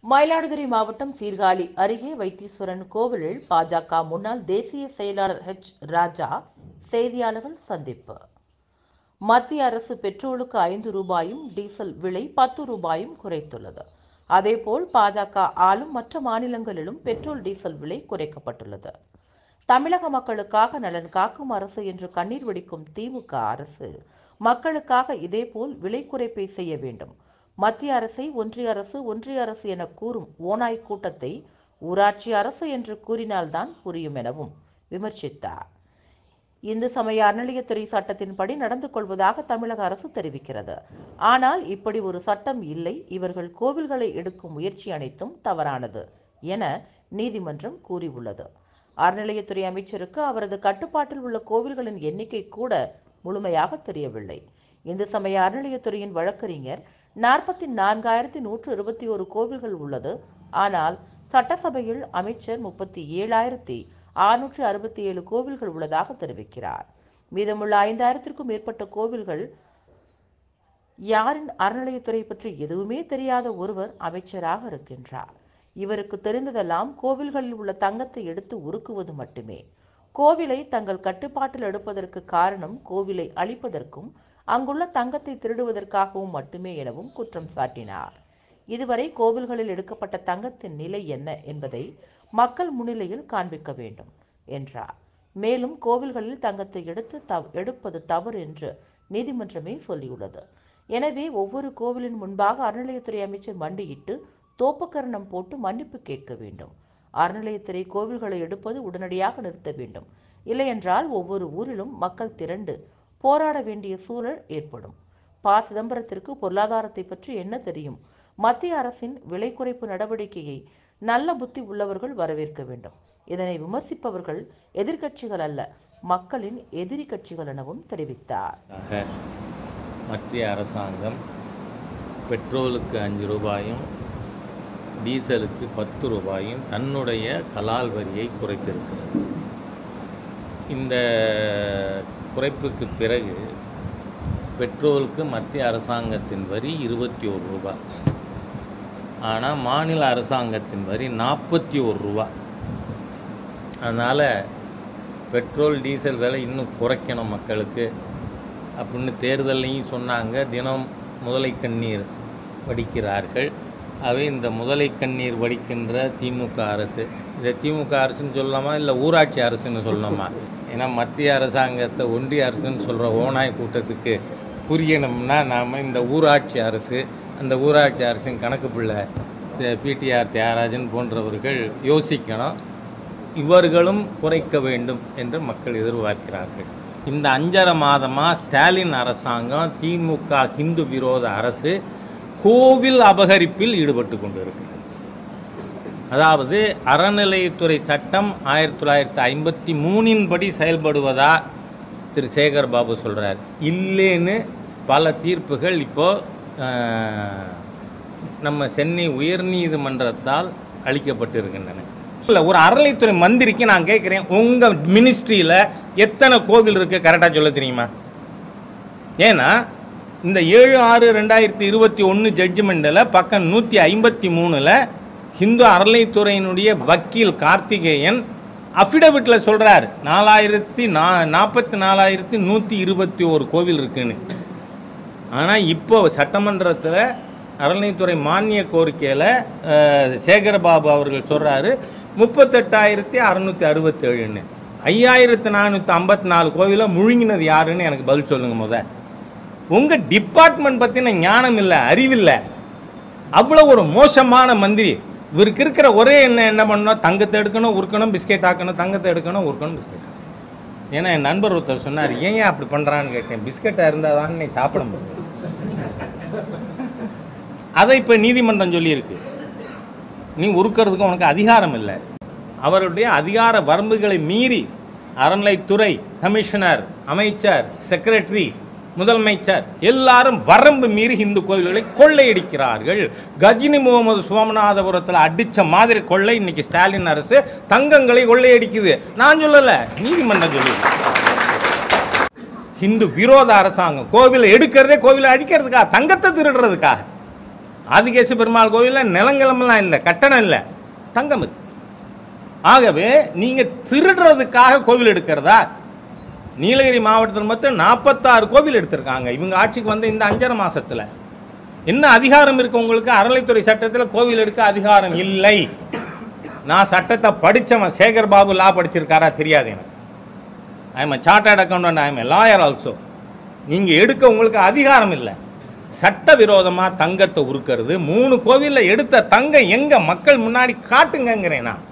மயிலாடுதுறை மாவட்டம் சீர்காழி அருகே வைத்தீஸ்வரன் கோவிலில் பாஜக முன்னாள் தேசிய செயலாளர் ஹெச் ராஜா செய்தியாளர்கள் சந்திப்பு மத்திய அரசு பெட்ரோலுக்கு ஐந்து ரூபாயும் டீசல் விலை பத்து ரூபாயும் குறைத்துள்ளது அதேபோல் பாஜக ஆளும் மற்ற மாநிலங்களிலும் பெட்ரோல் டீசல் விலை குறைக்கப்பட்டுள்ளது தமிழக மக்களுக்காக நலன் காக்கும் அரசு என்று கண்ணீர் வடிக்கும் திமுக அரசு மக்களுக்காக இதேபோல் விலை குறைப்பை செய்ய வேண்டும் மத்திய அரசை ஒன்றிய அரசு ஒன்றிய அரசு என கூறும் ஓநாய் கூட்டத்தை ஊராட்சி அரசு என்று கூறினால்தான் புரியும் எனவும் விமர்சித்தார் இந்து சமய அறநிலையத்துறை சட்டத்தின்படி நடந்து கொள்வதாக தமிழக அரசு தெரிவிக்கிறது ஆனால் இப்படி ஒரு சட்டம் இல்லை இவர்கள் கோவில்களை எடுக்கும் முயற்சி அனைத்தும் தவறானது என நீதிமன்றம் கூறியுள்ளது அறநிலையத்துறை அமைச்சருக்கு அவரது கட்டுப்பாட்டில் உள்ள கோவில்களின் எண்ணிக்கை கூட முழுமையாக தெரியவில்லை இந்து சமய அறநிலையத்துறையின் வழக்கறிஞர் நாற்பத்தி நான்காயிரத்தி நூற்று இருபத்தி ஒரு கோவில்கள் உள்ளது ஆனால் சட்டசபையில் அமைச்சர் முப்பத்தி ஏழாயிரத்தி அறுநூற்றி அறுபத்தி ஏழு கோவில்கள் உள்ளதாக தெரிவிக்கிறார் மீதமுள்ள ஐந்தாயிரத்திற்கும் மேற்பட்ட கோவில்கள் யாரின் அறநிலையத்துறை பற்றி எதுவுமே தெரியாத ஒருவர் அமைச்சராக இருக்கின்றார் இவருக்கு தெரிந்ததெல்லாம் கோவில்களில் உள்ள தங்கத்தை எடுத்து உருக்குவது மட்டுமே கோவிலை தங்கள் கட்டுப்பாட்டில் எடுப்பதற்கு காரணம் கோவிலை அழிப்பதற்கும் அங்குள்ள தங்கத்தை திருடுவதற்காகவும் மட்டுமே எனவும் குற்றம் சாட்டினார் இதுவரை கோவில்களில் எடுக்கப்பட்ட தங்கத்தின் நிலை என்ன என்பதை மக்கள் முன்னிலையில் காண்பிக்க வேண்டும் என்றார் மேலும் கோவில்களில் தங்கத்தை எடுத்து தவ் எடுப்பது தவறு என்று நீதிமன்றமே சொல்லியுள்ளது எனவே ஒவ்வொரு கோவிலின் முன்பாக அறநிலையத்துறை அமைச்சர் மண்டியிட்டு தோப்புக்கரணம் போட்டு மன்னிப்பு கேட்க வேண்டும் அறநிலையத்துறை கோவில்களை எடுப்பது உடனடியாக நிறுத்த வேண்டும் இல்லையென்றால் ஒவ்வொரு ஊரிலும் மக்கள் திரண்டு போராட வேண்டிய சூழல் ஏற்படும் ப சிதம்பரத்திற்கு பொருளாதாரத்தை பற்றி என்ன தெரியும் மத்திய அரசின் விலை குறைப்பு நடவடிக்கையை நல்ல புத்தி உள்ளவர்கள் வரவேற்க வேண்டும் இதனை விமர்சிப்பவர்கள் எதிர்க்கட்சிகள் அல்ல மக்களின் எதிரி கட்சிகள் எனவும் தெரிவித்தார் ஆக மத்திய அரசாங்கம் பெட்ரோலுக்கு அஞ்சு ரூபாயும் டீசலுக்கு பத்து ரூபாயும் தன்னுடைய கலால் வரியை குறைத்திருக்கிறது இந்த குறைப்புக்கு பிறகு பெட்ரோலுக்கு மத்திய அரசாங்கத்தின் வரி இருபத்தி ஒரு ரூபா ஆனால் மாநில அரசாங்கத்தின் வரி நாற்பத்தி ஒரு ரூபா அதனால் பெட்ரோல் டீசல் விலை இன்னும் குறைக்கணும் மக்களுக்கு அப்படின்னு தேர்தல்லையும் சொன்னாங்க தினம் முதலை கண்ணீர் வடிக்கிறார்கள் அவை இந்த முதலை கண்ணீர் வடிக்கின்ற திமுக அரசு இதை திமுக அரசுன்னு சொல்லலாமா இல்லை ஊராட்சி அரசுன்னு சொல்லணுமா ஏன்னா மத்திய அரசாங்கத்தை ஒன்றிய அரசுன்னு சொல்கிற ஓனாய் கூட்டத்துக்கு புரியணும்னா நாம் இந்த ஊராட்சி அரசு அந்த ஊராட்சி அரசின் கணக்கு பிள்ளை பிடிஆர் தியாகராஜன் போன்றவர்கள் யோசிக்கணும் இவர்களும் குறைக்க வேண்டும் என்று மக்கள் எதிர்பார்க்கிறார்கள் இந்த அஞ்சரை மாதமாக ஸ்டாலின் அரசாங்கம் திமுக ஹிந்து விரோத அரசு கோவில் அபகரிப்பில் ஈடுபட்டு கொண்டு இருக்கு அதாவது அறநிலையத்துறை சட்டம் ஆயிரத்தி தொள்ளாயிரத்தி ஐம்பத்தி மூணின் படி செயல்படுவதா திரு சேகர் பாபு சொல்கிறார் இல்லைன்னு பல தீர்ப்புகள் இப்போது நம்ம சென்னை உயர்நீதிமன்றத்தால் அளிக்கப்பட்டிருக்கின்றன இல்லை ஒரு அறநிலைத்துறை மந்திரிக்கு நான் கேட்குறேன் உங்கள் மினிஸ்ட்ரியில் எத்தனை கோவில் இருக்குது கரெக்டாக சொல்ல தெரியுமா ஏன்னா இந்த ஏழு ஆறு ரெண்டாயிரத்தி இருபத்தி ஒன்று ஜட்ஜ்மெண்ட்டில் பக்கம் நூற்றி ஐம்பத்தி மூணில் ஹிந்து அறநிலைத்துறையினுடைய வக்கீல் கார்த்திகேயன் அஃபிடவிட்டில் சொல்கிறார் நாலாயிரத்தி நா நாற்பத்தி நாலாயிரத்தி நூற்றி இருபத்தி ஒரு கோவில் இருக்குன்னு ஆனால் இப்போ சட்டமன்றத்தில் அறநிலைத்துறை மானிய கோரிக்கையில் சேகரபாபு அவர்கள் சொல்கிறாரு முப்பத்தெட்டாயிரத்தி அறநூற்றி அறுபத்தேழுன்னு ஐயாயிரத்து நானூற்றி ஐம்பத்தி நாலு கோவிலை முழுங்கினது யாருன்னு எனக்கு பதில் சொல்லுங்கள் முத உங்கள் டிபார்ட்மெண்ட் பற்றின ஞானம் இல்லை அறிவில்லை அவ்வளோ ஒரு மோசமான மந்திரி இவருக்கு இருக்கிற ஒரே என்ன என்ன பண்ணணும் தங்கத்தை எடுக்கணும் உருக்கணும் பிஸ்கெட் ஆக்கணும் தங்கத்தை எடுக்கணும் உருக்கணும் பிஸ்கெட் ஏன்னா என் நண்பர் ஒருத்தர் சொன்னார் ஏன் ஏன் அப்படி பண்ணுறான்னு கேட்டேன் பிஸ்கெட்டாக இருந்தால் தான் நீ சாப்பிட முடியும் அதை இப்போ நீதிமன்றம் சொல்லியிருக்கு நீ உருக்கிறதுக்கு உனக்கு அதிகாரம் இல்லை அவருடைய அதிகார வரம்புகளை மீறி அறநிலைத்துறை கமிஷனர் அமைச்சர் செக்ரட்டரி முதலமைச்சர் எல்லாரும் வரம்பு மீறி இந்து கோயில்களை கொள்ளையடிக்கிறார்கள் கஜினி முகமது சோமநாதபுரத்தில் அடித்த மாதிரி கொள்ளை இன்னைக்கு ஸ்டாலின் அரசு தங்கங்களை கொள்ளையடிக்குது நான் சொல்லலை நீதிமன்றம் சொல்லி ஹிந்து விரோத அரசாங்கம் கோவிலை எடுக்கிறதே கோவிலை அடிக்கிறதுக்கா தங்கத்தை திருடுறதுக்காக ஆதிகேச பெருமாள் கோயிலில் நிலங்கிழமெல்லாம் இல்லை கட்டணம் இல்லை தங்கம் இருக்கு ஆகவே நீங்கள் திருடுறதுக்காக கோவில் எடுக்கிறதா நீலகிரி மாவட்டத்தில் மட்டும் நாற்பத்தாறு கோவில் எடுத்திருக்காங்க இவங்க ஆட்சிக்கு வந்த இந்த அஞ்சரை மாசத்துல என்ன அதிகாரம் இருக்கு உங்களுக்கு அறநிலைத்துறை சட்டத்தில் கோவில் எடுக்க அதிகாரம் இல்லை நான் சட்டத்தை படித்தவன் சேகர் பாபு லா படிச்சிருக்காரா தெரியாது எனக்கு I am chartered accountant I am lawyer also நீங்கள் எடுக்க உங்களுக்கு அதிகாரம் இல்லை சட்டவிரோதமாக தங்கத்தை உருக்கிறது மூணு கோவிலில் எடுத்த தங்கம் எங்கே மக்கள் முன்னாடி காட்டுங்கங்கிறேன் நான்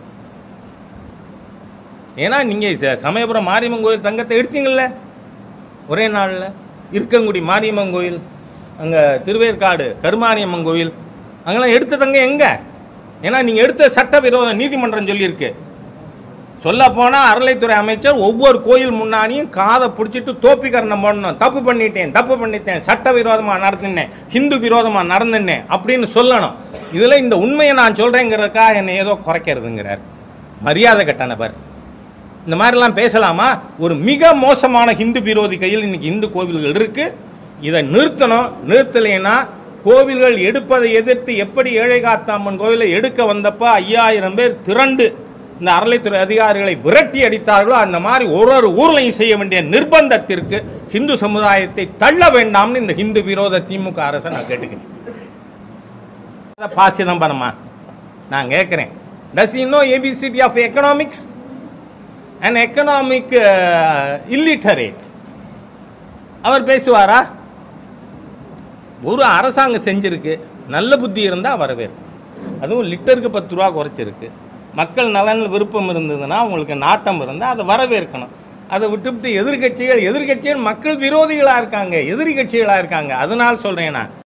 ஏன்னா நீங்கள் சமயபுரம் மாரியம்மன் கோயில் தங்கத்தை எடுத்தீங்கல்ல ஒரே நாளில் இருக்கங்குடி மாரியம்மன் கோயில் அங்கே திருவேற்காடு கருமாரியம்மன் கோயில் அங்கெல்லாம் எடுத்த தங்கம் எங்கே ஏன்னா நீங்கள் எடுத்த சட்டவிரோத நீதிமன்றம் சொல்லியிருக்கு சொல்ல போனால் அறளைத்துறை அமைச்சர் ஒவ்வொரு கோயில் முன்னாடியும் காதை பிடிச்சிட்டு தோப்பிக்கரணம் பண்ணணும் தப்பு பண்ணிட்டேன் தப்பு பண்ணிட்டேன் சட்ட விரோதமாக நடத்தினேன் ஹிந்து விரோதமாக நடந்துனேன் அப்படின்னு சொல்லணும் இதில் இந்த உண்மையை நான் சொல்கிறேங்கிறதுக்காக என்னை ஏதோ குறைக்கிறதுங்கிறார் மரியாதை கட்ட நபர் இந்த மாதிரிலாம் பேசலாமா ஒரு மிக மோசமான ஹிந்து விரோதி கையில் இன்னைக்கு இந்து கோவில்கள் இருக்கு இதை நிறுத்தணும் நிறுத்தலைன்னா கோவில்கள் எடுப்பதை எதிர்த்து எப்படி ஏழை காத்தாம்மன் கோவிலை எடுக்க வந்தப்போ ஐயாயிரம் பேர் திரண்டு இந்த அறளைத்துறை அதிகாரிகளை விரட்டி அடித்தார்களோ அந்த மாதிரி ஒரு ஒரு ஊர்லையும் செய்ய வேண்டிய நிர்பந்தத்திற்கு ஹிந்து சமுதாயத்தை தள்ள வேண்டாம்னு இந்த ஹிந்து விரோத திமுக அரசை நான் கேட்டுக்கிறேன் அதை பா சிதம்பரமா நான் கேட்குறேன் does you know A B C D of economics and economic illiterate அவர் பேசுவாரா ஒரு அரசாங்கம் செஞ்சிருக்கு நல்ல புத்தி இருந்தால் வரவேற்கும் அதுவும் லிட்டருக்கு பத்து ரூபா குறைச்சிருக்கு மக்கள் நலனில் விருப்பம் இருந்ததுன்னா உங்களுக்கு நாட்டம் இருந்தால் அதை வரவேற்கணும் அதை விட்டுவிட்டு எதிர்க்கட்சிகள் எதிர்க்கட்சிகள் மக்கள் விரோதிகளாக இருக்காங்க எதிரி கட்சிகளாக இருக்காங்க அதனால் சொல்கிறேன் நான்